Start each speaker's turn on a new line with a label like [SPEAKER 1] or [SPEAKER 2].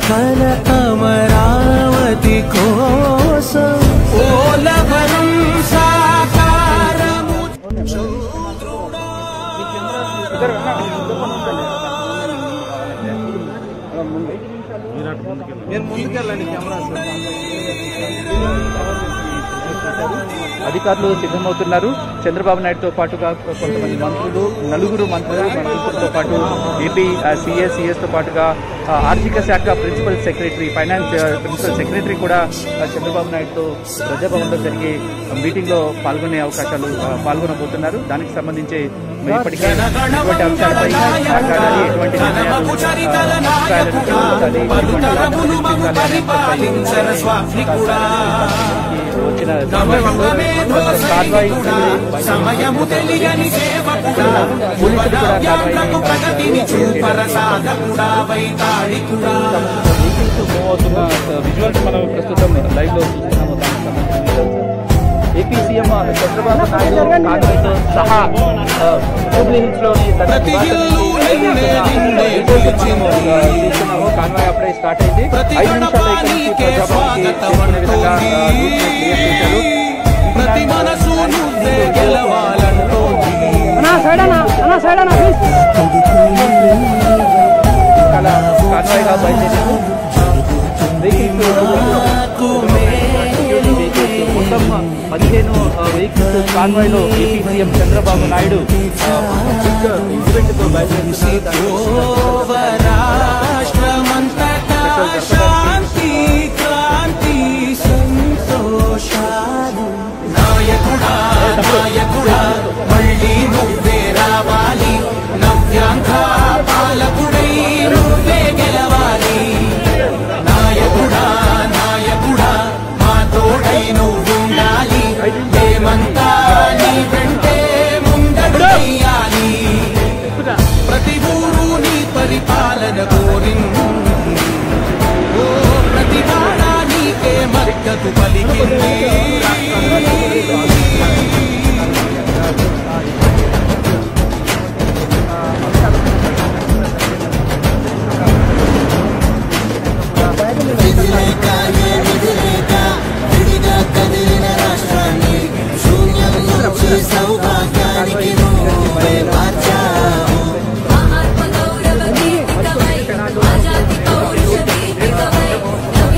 [SPEAKER 1] కల అమరావతి కోసం ఓలవరం సాకారము
[SPEAKER 2] మీరు ముందుకెళ్ళండి కెమెరా
[SPEAKER 3] అధికారులు సిద్ధమవుతున్నారు చంద్రబాబు నాయుడుతో పాటుగా కొంతమంది మంత్రులు నలుగురు మంత్రులు మంత్రులతో పాటు ఏపీ సిఎస్ సిఎస్తో పాటుగా ఆ, ఆర్థిక శాఖ ప్రిన్సిపల్ సెక్రటరీ ఫైనాన్స్ ఆ, ప్రిన్సిపల్ సెక్రటరీ కూడా ఆ, చంద్రబాబు నాయుడుతో ప్రజాభవన్లో జరిగే మీటింగ్లో పాల్గొనే అవకాశాలు ఆ, పాల్గొనబోతున్నారు దానికి సంబంధించి మరి ఇప్పటికే ఇటువంటి అంశాలపై మాట్లాడాలి ఎటువంటి నిర్ణయాలు ఆ, అభిప్రాయాలను తెలియజేయాలి, ఎటువంటి లాభాలు చూపించాలి అనే అంశంపై వచ్చిన సందర్భంలో కార్వాయి
[SPEAKER 1] సమయము తెలియని సేవకుడా
[SPEAKER 3] పోలీసులు కూడా
[SPEAKER 1] వ్యాప్రకు ప్రగతిని చూపర సాధకుడా వైతాళికుడా
[SPEAKER 3] వెహికల్స్ మూవ్ అవుతున్న విజువల్స్ మనం ప్రస్తుతం లైవ్ లో చూస్తున్నాము దానికి సంబంధించిన AP CM Chandrababu Naidu Congress సహా జూబ్లీ హిల్స్ లోని తన
[SPEAKER 1] ప్రతి ఇల్లు నిన్నే నిన్నే
[SPEAKER 3] చూస్తున్నాము కాన్వాయ్ అప్పుడే స్టార్ట్ అయింది ఐదు నిమిషాల్లో ఇక్కడి నుంచి ప్రజాభవన్కి చేరుకునే విధంగా ఆ, రూట్ ని క్లియర్ చేశారు
[SPEAKER 1] ప్రతి మనసు నువ్వే గెలవాలంటోంది
[SPEAKER 3] చాలా కాన్వాయ్ గా బయలుదేరారు వెహికల్స్ మొత్తం పదిహేను వెహికల్స్ కాన్వాయ్ లో AP CM Chandrababu Naidu event తో బయలుదేరుతున్నారు
[SPEAKER 1] రాష్ట్రమంతటా శాంతి క్రాంతి సంతోషాలు నాయకుడా నాయకుడా మళ్ళీ నువ్వే రావాలి నవ్యాంధ్ర పాలకుడై నువ్వే గెలవాలి నాయకుడా నాయకుడా మా తోడై నువ్వుండాలి మేమంతా నీ వెంటే ముందడు వెయ్యాలి ప్రతి ఊరు నీ పరిపాలన కోరింది ఓ ప్రతి వాడ నీకే మద్దతు పలికింది